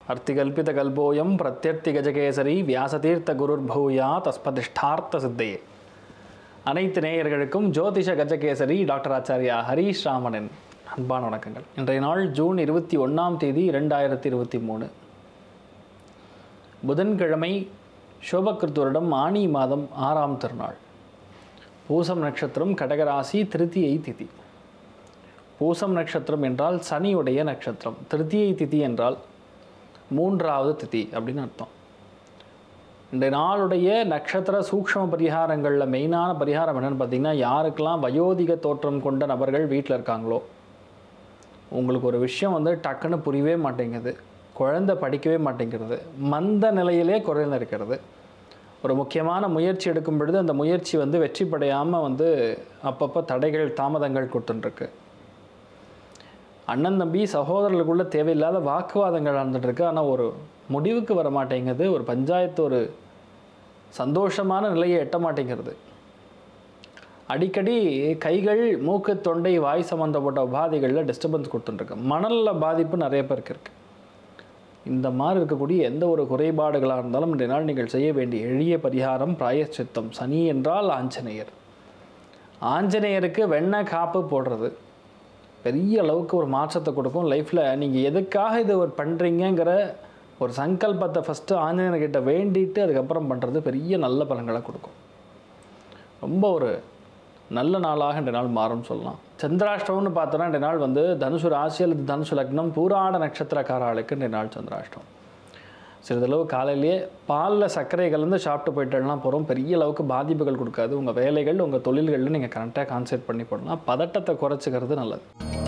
அர்த்திகல்பிதகல்போயம் பிரத்யர்த்தி கஜகேசரி வியாசதீர்த்த குருர்பூயா தஸ்பதிஷ்டார்த்த சித்தையே அனைத்து நேயர்களுக்கும் ஜோதிஷ கஜகேசரி டாக்டர் ஆச்சாரியா ஹரீஷ் ராமனின் அன்பான வணக்கங்கள் இன்றைய நாள் ஜூன் இருபத்தி ஒன்றாம் தேதி இரண்டாயிரத்தி இருபத்தி மூணு புதன்கிழமை சோபகிருத் வருடம் ஆனி மாதம் ஆறாம் திருநாள் பூசம் நட்சத்திரம் கடகராசி திருத்தியை திதி பூசம் நட்சத்திரம் என்றால் சனியுடைய நட்சத்திரம் திருத்தியை திதி என்றால் மூன்றாவது திதி அப்படின்னு அர்த்தம் இந்த நாளுடைய நட்சத்திர சூக்ஷ்ம பரிகாரங்களில் மெயினான பரிகாரம் என்னென்னு பார்த்தீங்கன்னா யாருக்கெல்லாம் வயோதிக தோற்றம் கொண்ட நபர்கள் வீட்டில் இருக்காங்களோ உங்களுக்கு ஒரு விஷயம் வந்து டக்குன்னு புரியவே மாட்டேங்குது குழந்தை படிக்கவே மாட்டேங்கிறது மந்த நிலையிலே குறைந்து இருக்கிறது ஒரு முக்கியமான முயற்சி எடுக்கும் பொழுது அந்த முயற்சி வந்து வெற்றி படையாமல் வந்து அப்பப்போ தடைகள் தாமதங்கள் கொடுத்துட்டுருக்கு அண்ணன் தம்பி சகோதரர்களுக்குள்ள தேவையில்லாத வாக்குவாதங்கள் நடந்துட்டு இருக்கு ஆனால் ஒரு முடிவுக்கு வர மாட்டேங்குது ஒரு பஞ்சாயத்து ஒரு சந்தோஷமான நிலையை எட்ட மாட்டேங்கிறது அடிக்கடி கைகள் மூக்கு தொண்டை வாய் சம்மந்தப்பட்ட உபாதைகளில் டிஸ்டர்பன்ஸ் கொடுத்துட்டுருக்கு மணலில் பாதிப்பு நிறைய பேருக்கு இருக்குது இந்த மாதிரி இருக்கக்கூடிய எந்த ஒரு குறைபாடுகளாக இருந்தாலும் இன்றைய நாள் நீங்கள் செய்ய வேண்டிய எளிய பரிகாரம் பிராயச்சித்தம் சனி என்றால் ஆஞ்சநேயர் ஆஞ்சநேயருக்கு வெண்ணெய் காப்பு போடுறது பெரிய அளவுக்கு ஒரு மாற்றத்தை கொடுக்கும் லைஃப்பில் நீங்கள் எதுக்காக இது ஒரு பண்ணுறீங்கங்கிற ஒரு சங்கல்பத்தை ஃபஸ்ட்டு ஆஞ்சநேயர்கிட்ட வேண்டிட்டு அதுக்கப்புறம் பண்ணுறது பெரிய நல்ல பலன்களை கொடுக்கும் ரொம்ப ஒரு நல்ல நாளாக இந்த நாள் மாறும்னு சொல்லலாம் சந்திராஷ்டமம்னு பார்த்தோன்னா இந்த நாள் வந்து தனுசு ராசி அல்லது தனுசு லக்னம் பூராட நட்சத்திரக்காராளுக்கு இந்த நாள் சந்திராஷ்டம் சிறிதளவு காலையிலேயே பாலில் சர்க்கரை கலந்து சாப்பிட்டு போயிட்டோம்னா போகிறோம் பெரிய அளவுக்கு பாதிப்புகள் கொடுக்காது உங்கள் வேலைகள் உங்கள் தொழில்களில் நீங்கள் கரெக்டாக கான்சென்ட்ரேட் பண்ணி போடலாம் பதட்டத்தை குறைச்சிக்கிறது நல்லது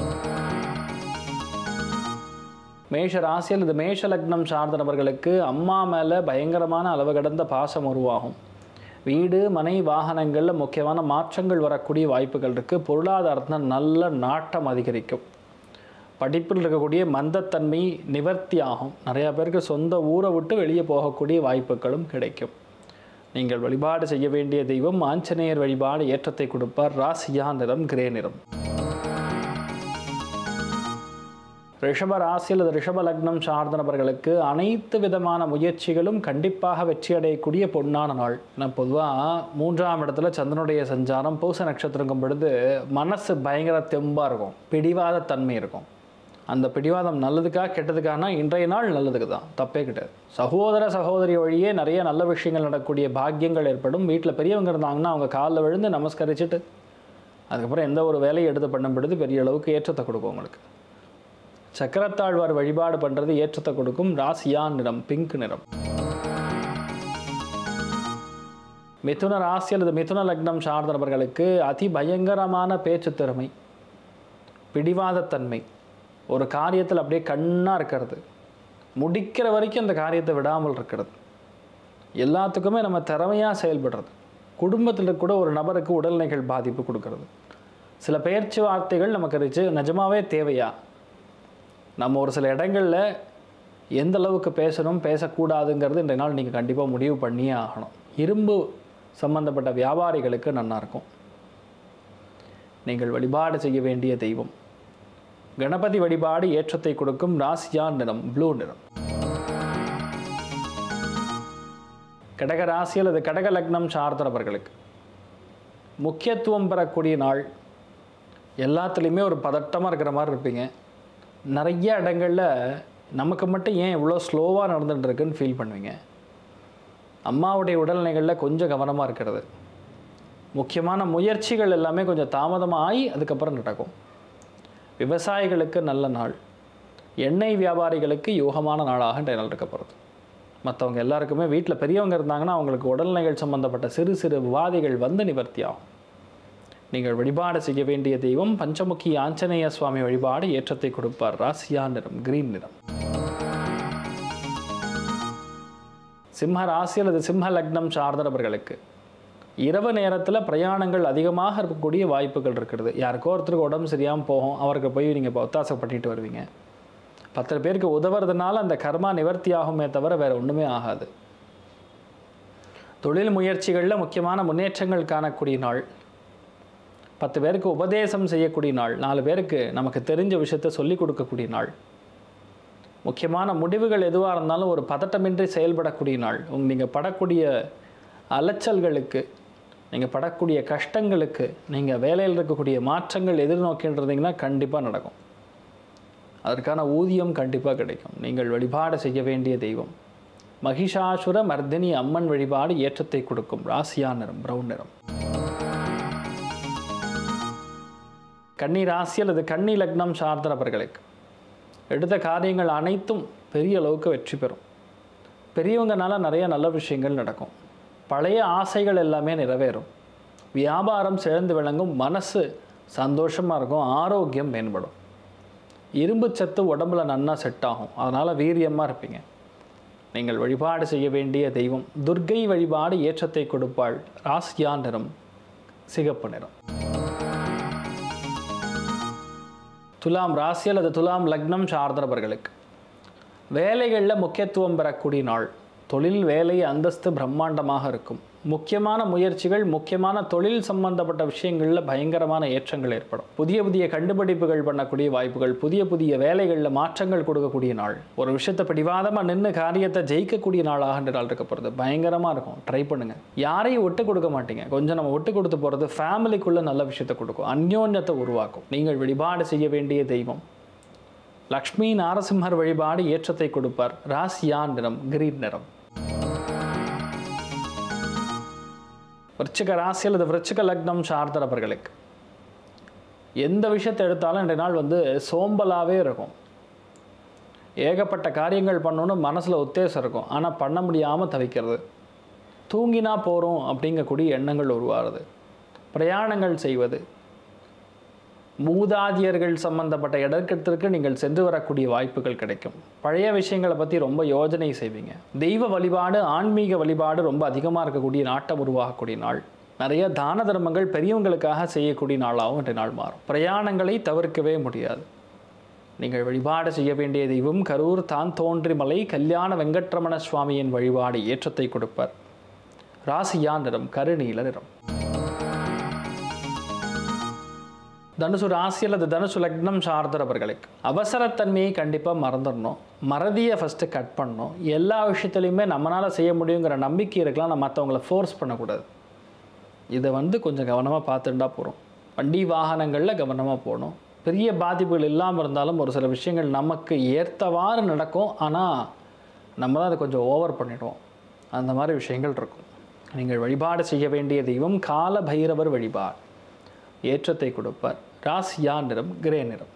மேஷ ராசி அல்லது மேஷ லக்னம் சார்ந்த நபர்களுக்கு அம்மா மேலே பயங்கரமான அளவு கடந்த பாசம் உருவாகும் வீடு மனை வாகனங்களில் முக்கியமான மாற்றங்கள் வரக்கூடிய வாய்ப்புகள் இருக்குது பொருளாதாரத்தில் நல்ல நாட்டம் அதிகரிக்கும் படிப்பில் இருக்கக்கூடிய மந்தத்தன்மை நிவர்த்தி ஆகும் நிறையா பேருக்கு சொந்த ஊரை விட்டு வெளியே போகக்கூடிய வாய்ப்புகளும் கிடைக்கும் நீங்கள் வழிபாடு செய்ய வேண்டிய தெய்வம் ஆஞ்சநேயர் வழிபாடு ஏற்றத்தை கொடுப்பார் ராசியா நிறம் கிரே நிறம் ரிஷப ராசி அல்லது ரிஷப லக்னம் சார்ந்த நபர்களுக்கு அனைத்து விதமான முயற்சிகளும் கண்டிப்பாக வெற்றி அடையக்கூடிய பொன்னான நாள் ஏன்னா பொதுவாக மூன்றாம் இடத்துல சந்திரனுடைய சஞ்சாரம் பூச நட்சத்திரங்கும் பொழுது மனசு பயங்கர தெம்பாக இருக்கும் பிடிவாத தன்மை இருக்கும் அந்த பிடிவாதம் நல்லதுக்காக கெட்டதுக்கானா இன்றைய நாள் நல்லதுக்கு தான் தப்பே கிடையாது சகோதர சகோதரி வழியே நிறைய நல்ல விஷயங்கள் நடக்கக்கூடிய பாக்கியங்கள் ஏற்படும் வீட்டில் பெரியவங்க இருந்தாங்கன்னா அவங்க காலில் விழுந்து நமஸ்கரிச்சுட்டு அதுக்கப்புறம் எந்த ஒரு வேலையை எடுத்து பண்ணும் பொழுது பெரிய அளவுக்கு ஏற்றத்தை கொடுக்கும் உங்களுக்கு சக்கரத்தாழ்வார் வழிபாடு பண்ணுறது ஏற்றத்தை கொடுக்கும் ராசியா நிறம் பிங்க் நிறம் மிதுன ராசி அல்லது மிதுன லக்னம் சார்ந்த நபர்களுக்கு அதி பயங்கரமான பேச்சு திறமை பிடிவாதத்தன்மை ஒரு காரியத்தில் அப்படியே கண்ணாக இருக்கிறது முடிக்கிற வரைக்கும் அந்த காரியத்தை விடாமல் இருக்கிறது எல்லாத்துக்குமே நம்ம திறமையாக செயல்படுறது குடும்பத்தில் கூட ஒரு நபருக்கு உடல்நிலைகள் பாதிப்பு கொடுக்கறது சில பயிற்சி வார்த்தைகள் நமக்கு ரிச்சு நிஜமாவே தேவையா நம்ம ஒரு சில இடங்களில் எந்த அளவுக்கு பேசணும் பேசக்கூடாதுங்கிறது இன்றைய நாள் நீங்கள் கண்டிப்பாக முடிவு பண்ணியே ஆகணும் இரும்பு சம்பந்தப்பட்ட வியாபாரிகளுக்கு நல்லா இருக்கும் நீங்கள் வழிபாடு செய்ய வேண்டிய தெய்வம் கணபதி வழிபாடு ஏற்றத்தை கொடுக்கும் ராசியா நிறம் ப்ளூ நிறம் கடக ராசி அல்லது கடக லக்னம் சார்ந்தவர்களுக்கு முக்கியத்துவம் பெறக்கூடிய நாள் எல்லாத்துலேயுமே ஒரு பதட்டமாக இருக்கிற மாதிரி இருப்பீங்க நிறைய இடங்களில் நமக்கு மட்டும் ஏன் இவ்வளோ ஸ்லோவாக நடந்துட்டு இருக்குன்னு ஃபீல் பண்ணுவீங்க அம்மாவுடைய உடல்நிலைகளில் கொஞ்சம் கவனமாக இருக்கிறது முக்கியமான முயற்சிகள் எல்லாமே கொஞ்சம் தாமதமாக ஆகி அதுக்கப்புறம் நடக்கும் விவசாயிகளுக்கு நல்ல நாள் எண்ணெய் வியாபாரிகளுக்கு யோகமான நாளாக இன்றைய நாள் இருக்க போகிறது மற்றவங்க எல்லாருக்குமே வீட்டில் பெரியவங்க இருந்தாங்கன்னா அவங்களுக்கு உடல்நிலைகள் சம்பந்தப்பட்ட சிறு சிறு விவாதிகள் வந்து நிவர்த்தி ஆகும் நீங்கள் வழிபாடு செய்ய வேண்டிய தெய்வம் பஞ்சமுகி ஆஞ்சநேய சுவாமி வழிபாடு ஏற்றத்தை கொடுப்பார் ராசியா நிறம் கிரீன் நிறம் சிம்ம ராசி அல்லது சிம்ம லக்னம் சார்ந்த நபர்களுக்கு இரவு நேரத்தில் பிரயாணங்கள் அதிகமாக இருக்கக்கூடிய வாய்ப்புகள் இருக்கிறது யாருக்கோ ஒருத்தருக்கு உடம்பு சரியாமல் போகும் அவருக்கு போய் நீங்கள் ஒத்தாசை பண்ணிட்டு வருவீங்க பத்து பேருக்கு உதவுறதுனால அந்த கர்மா நிவர்த்தி ஆகுமே தவிர வேறு ஒன்றுமே ஆகாது தொழில் முயற்சிகளில் முக்கியமான முன்னேற்றங்கள் காணக்கூடிய நாள் பத்து பேருக்கு உபதேசம் செய்யக்கூடிய நாள் நாலு பேருக்கு நமக்கு தெரிஞ்ச விஷயத்தை சொல்லிக் கொடுக்கக்கூடிய நாள் முக்கியமான முடிவுகள் எதுவாக இருந்தாலும் ஒரு பதட்டமின்றி செயல்படக்கூடிய நாள் உங்க நீங்கள் படக்கூடிய அலைச்சல்களுக்கு நீங்கள் படக்கூடிய கஷ்டங்களுக்கு நீங்கள் வேலையில் இருக்கக்கூடிய மாற்றங்கள் எதிர்நோக்கின்னு இருந்தீங்கன்னா கண்டிப்பாக நடக்கும் அதற்கான ஊதியம் கண்டிப்பாக கிடைக்கும் நீங்கள் வழிபாடு செய்ய வேண்டிய தெய்வம் மகிஷாசுர மர்தினி அம்மன் வழிபாடு ஏற்றத்தை கொடுக்கும் ராசியா நிறம் பிரவுன் நிறம் கன்னி ராசி அல்லது கன்னி லக்னம் சார்ந்தவர்களுக்கு எடுத்த காரியங்கள் அனைத்தும் பெரிய அளவுக்கு வெற்றி பெறும் பெரியவங்கனால நிறைய நல்ல விஷயங்கள் நடக்கும் பழைய ஆசைகள் எல்லாமே நிறைவேறும் வியாபாரம் சிறந்து விளங்கும் மனசு சந்தோஷமாக இருக்கும் ஆரோக்கியம் மேம்படும் இரும்பு சத்து உடம்புல நன்னா செட் ஆகும் அதனால் வீரியமாக இருப்பீங்க நீங்கள் வழிபாடு செய்ய வேண்டிய தெய்வம் துர்க்கை வழிபாடு ஏற்றத்தை கொடுப்பாள் ராசியா நிறம் சிகப்பு நிறம் துலாம் ராசி அல்லது துலாம் லக்னம் சார்ந்தவர்களுக்கு வேலைகளில் முக்கியத்துவம் பெறக்கூடிய நாள் தொழில் வேலை அந்தஸ்து பிரம்மாண்டமாக இருக்கும் முக்கியமான முயற்சிகள் முக்கியமான தொழில் சம்பந்தப்பட்ட விஷயங்களில் பயங்கரமான ஏற்றங்கள் ஏற்படும் புதிய புதிய கண்டுபிடிப்புகள் பண்ணக்கூடிய வாய்ப்புகள் புதிய புதிய வேலைகளில் மாற்றங்கள் கொடுக்கக்கூடிய நாள் ஒரு விஷயத்தை பிடிவாதமாக நின்று காரியத்தை ஜெயிக்கக்கூடிய நாளாக இந்த நாள் இருக்க போகிறது பயங்கரமாக இருக்கும் ட்ரை பண்ணுங்கள் யாரையும் விட்டு கொடுக்க மாட்டீங்க கொஞ்சம் நம்ம விட்டு கொடுத்து போகிறது ஃபேமிலிக்குள்ளே நல்ல விஷயத்தை கொடுக்கும் அந்யோன்யத்தை உருவாக்கும் நீங்கள் வழிபாடு செய்ய வேண்டிய தெய்வம் லக்ஷ்மி நாரசிம்மர் வழிபாடு ஏற்றத்தை கொடுப்பார் ராசியா நிறம் கிரீன் நிறம் விருச்சிக ராசி அல்லது விருச்சிக லக்னம் சார்ந்தவர்களுக்கு எந்த விஷயத்தை எடுத்தாலும் இன்றைய நாள் வந்து சோம்பலாகவே இருக்கும் ஏகப்பட்ட காரியங்கள் பண்ணணும்னு மனசில் உத்தேசம் இருக்கும் ஆனால் பண்ண முடியாமல் தவிக்கிறது தூங்கினா போகிறோம் அப்படிங்கக்கூடிய எண்ணங்கள் உருவாகிறது பிரயாணங்கள் செய்வது மூதாதியர்கள் சம்பந்தப்பட்ட இடத்திற்கு நீங்கள் சென்று வரக்கூடிய வாய்ப்புகள் கிடைக்கும் பழைய விஷயங்களை பற்றி ரொம்ப யோஜனை செய்வீங்க தெய்வ வழிபாடு ஆன்மீக வழிபாடு ரொம்ப அதிகமாக இருக்கக்கூடிய நாட்டம் உருவாகக்கூடிய நாள் நிறைய தான தர்மங்கள் பெரியவங்களுக்காக செய்யக்கூடிய நாளாகவும் இன்றைய நாள் மாறும் பிரயாணங்களை தவிர்க்கவே முடியாது நீங்கள் வழிபாடு செய்ய வேண்டிய தெய்வம் கரூர் தான் தோன்றிமலை கல்யாண வெங்கட்ரமண சுவாமியின் வழிபாடு ஏற்றத்தை கொடுப்பார் ராசியா நிறம் கருநீல நிறம் தனுசு ராசி அல்லது தனுசு லக்னம் சார்ந்தவர்களுக்கு அவசரத்தன்மையை கண்டிப்பாக மறந்துடணும் மறதியை ஃபஸ்ட்டு கட் பண்ணணும் எல்லா விஷயத்துலையுமே நம்மளால் செய்ய முடியுங்கிற நம்பிக்கை இருக்கலாம் நம்ம மற்றவங்கள ஃபோர்ஸ் பண்ணக்கூடாது இதை வந்து கொஞ்சம் கவனமாக பார்த்துட்டா போகிறோம் வண்டி வாகனங்களில் கவனமாக போகணும் பெரிய பாதிப்புகள் இல்லாமல் இருந்தாலும் ஒரு சில விஷயங்கள் நமக்கு ஏற்றவாறு நடக்கும் ஆனால் நம்ம தான் அதை கொஞ்சம் ஓவர் பண்ணிடுவோம் அந்த மாதிரி விஷயங்கள் இருக்கும் நீங்கள் வழிபாடு செய்ய வேண்டிய தெய்வம் கால பைரவர் வழிபாடு ஏற்றத்தை கொடுப்பார் ராசியா நிறம் கிரே நிறம்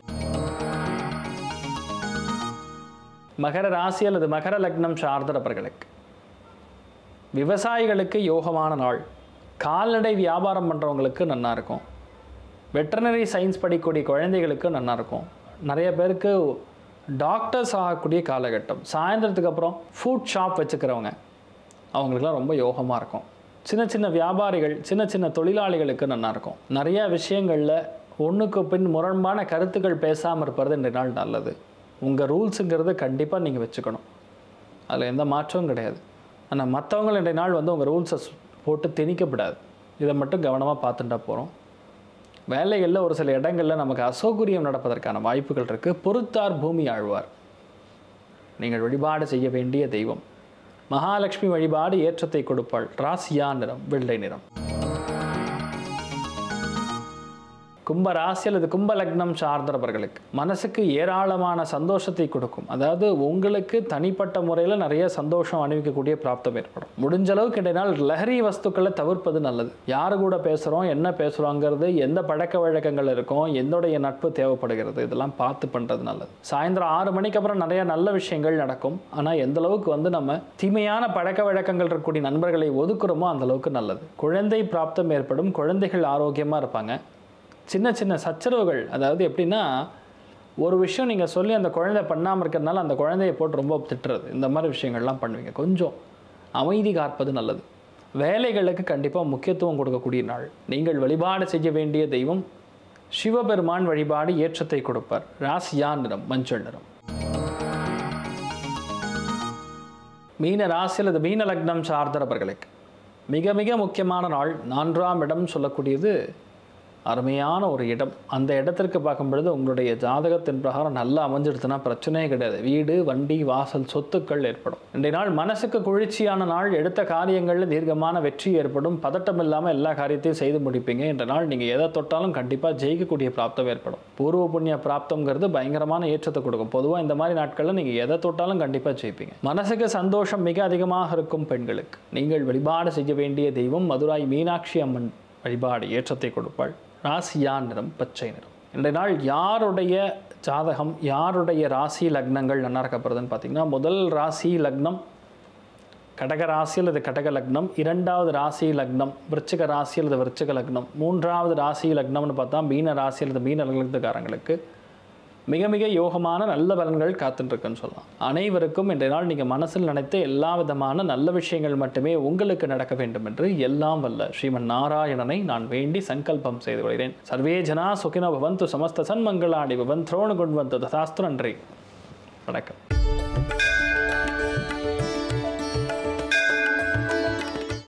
மகர ராசி அல்லது மகர லக்னம் சார்ந்தவர்களுக்கு விவசாயிகளுக்கு யோகமான நாள் கால்நடை வியாபாரம் பண்ணுறவங்களுக்கு நல்லா இருக்கும் வெட்டர்னரி சயின்ஸ் படிக்கக்கூடிய குழந்தைகளுக்கு நல்லா இருக்கும் நிறைய பேருக்கு டாக்டர்ஸ் ஆகக்கூடிய காலகட்டம் சாயந்தரத்துக்கு அப்புறம் ஃபுட் ஷாப் வச்சுக்கிறவங்க அவங்களுக்குலாம் ரொம்ப யோகமாக இருக்கும் சின்ன சின்ன வியாபாரிகள் சின்ன சின்ன தொழிலாளிகளுக்கு நல்லா இருக்கும் நிறைய விஷயங்களில் ஒன்றுக்கு பின் முரண்பான கருத்துக்கள் பேசாமல் இருப்பது இன்றைய நாள் நல்லது உங்கள் ரூல்ஸுங்கிறது கண்டிப்பாக நீங்கள் வச்சுக்கணும் அதில் எந்த மாற்றமும் கிடையாது ஆனால் மற்றவங்க இன்றைய நாள் வந்து உங்கள் ரூல்ஸை போட்டு திணிக்கப்படாது இதை மட்டும் கவனமாக பார்த்துட்டா போகிறோம் வேலைகளில் ஒரு சில இடங்களில் நமக்கு அசௌகரியம் நடப்பதற்கான வாய்ப்புகள் இருக்குது பொறுத்தார் பூமி ஆழ்வார் நீங்கள் வழிபாடு செய்ய வேண்டிய தெய்வம் மகாலட்சுமி வழிபாடு ஏற்றத்தை கொடுப்பாள் ராசியா நிறம் வெள்ளை நிறம் கும்ப ராசி அல்லது கும்ப லக்னம் சார்ந்தவர்களுக்கு மனசுக்கு ஏராளமான சந்தோஷத்தை கொடுக்கும் அதாவது உங்களுக்கு தனிப்பட்ட முறையில் நிறைய சந்தோஷம் அணிவிக்கக்கூடிய பிராப்தம் ஏற்படும் முடிஞ்ச அளவுக்கு இடையினால் லஹரி வஸ்துக்களை தவிர்ப்பது நல்லது யாரு கூட பேசுகிறோம் என்ன பேசுகிறோங்கிறது எந்த பழக்க வழக்கங்கள் இருக்கும் எந்தோடைய நட்பு தேவைப்படுகிறது இதெல்லாம் பார்த்து பண்ணுறது நல்லது சாயந்தரம் ஆறு மணிக்கு அப்புறம் நிறைய நல்ல விஷயங்கள் நடக்கும் ஆனால் எந்த அளவுக்கு வந்து நம்ம தீமையான பழக்க வழக்கங்கள் இருக்கக்கூடிய நண்பர்களை ஒதுக்குறோமோ அந்த அளவுக்கு நல்லது குழந்தை பிராப்தம் ஏற்படும் குழந்தைகள் ஆரோக்கியமாக இருப்பாங்க சின்ன சின்ன சச்சரவுகள் அதாவது எப்படின்னா ஒரு விஷயம் நீங்கள் சொல்லி அந்த குழந்தை பண்ணாமல் இருக்கிறதுனால அந்த குழந்தையை போட்டு ரொம்ப திட்டுறது இந்த மாதிரி விஷயங்கள்லாம் பண்ணுவீங்க கொஞ்சம் அமைதி காப்பது நல்லது வேலைகளுக்கு கண்டிப்பாக முக்கியத்துவம் கொடுக்கக்கூடிய நாள் நீங்கள் வழிபாடு செய்ய வேண்டிய தெய்வம் சிவபெருமான் வழிபாடு ஏற்றத்தை கொடுப்பார் ராசியா நிறம் மஞ்சள் நிறம் மீன ராசி அல்லது மீன லக்னம் சார்ந்தவர்களுக்கு மிக மிக முக்கியமான நாள் நான்காம் இடம் சொல்லக்கூடியது அருமையான ஒரு இடம் அந்த இடத்திற்கு பார்க்கும் பொழுது உங்களுடைய ஜாதகத்தின் பிரகாரம் நல்லா அமைஞ்சிடுதுன்னா பிரச்சனையே கிடையாது வீடு வண்டி வாசல் சொத்துக்கள் ஏற்படும் இன்றைய நாள் மனசுக்கு குளிர்ச்சியான நாள் எடுத்த காரியங்களில் தீர்க்கமான வெற்றி ஏற்படும் பதட்டம் இல்லாமல் எல்லா காரியத்தையும் செய்து முடிப்பீங்க என்ற நாள் நீங்கள் எதை தொட்டாலும் கண்டிப்பாக ஜெயிக்கக்கூடிய பிராப்தம் ஏற்படும் பூர்வ புண்ணிய பிராப்தங்கிறது பயங்கரமான ஏற்றத்தை கொடுக்கும் பொதுவாக இந்த மாதிரி நாட்களில் நீங்கள் எதை தொட்டாலும் கண்டிப்பாக ஜெயிப்பீங்க மனசுக்கு சந்தோஷம் மிக அதிகமாக இருக்கும் பெண்களுக்கு நீங்கள் வழிபாடு செய்ய வேண்டிய தெய்வம் மதுராய் மீனாட்சி அம்மன் வழிபாடு ஏற்றத்தை கொடுப்பாள் ராசியா நிறம் பச்சை நிறம் இன்றைய நாள் யாருடைய ஜாதகம் யாருடைய ராசி லக்னங்கள் நல்லா இருக்கப்படுதுன்னு பார்த்தீங்கன்னா முதல் ராசி லக்னம் கடக ராசி அல்லது கடக லக்னம் இரண்டாவது ராசி லக்னம் விருச்சிக ராசி அல்லது விருச்சிக லக்னம் மூன்றாவது ராசி லக்னம்னு பார்த்தா மீன ராசி அல்லது மீன லக்னத்துக்காரங்களுக்கு மிக மிக யோகமான நல்ல பலன்கள் காத்துட்டுருக்குன்னு சொல்லலாம் அனைவருக்கும் இன்றைய நாள் நீங்கள் மனசில் நினைத்த எல்லா விதமான நல்ல விஷயங்கள் மட்டுமே உங்களுக்கு நடக்க வேண்டும் என்று எல்லாம் வல்ல ஸ்ரீமன் நாராயணனை நான் வேண்டி சங்கல்பம் செய்து கொள்கிறேன் சர்வே ஜனா சுகின பவந்து சமஸ்த சன்மங்களாடி பவன் திரோண குண்வந்து ததாஸ்து நன்றி வணக்கம்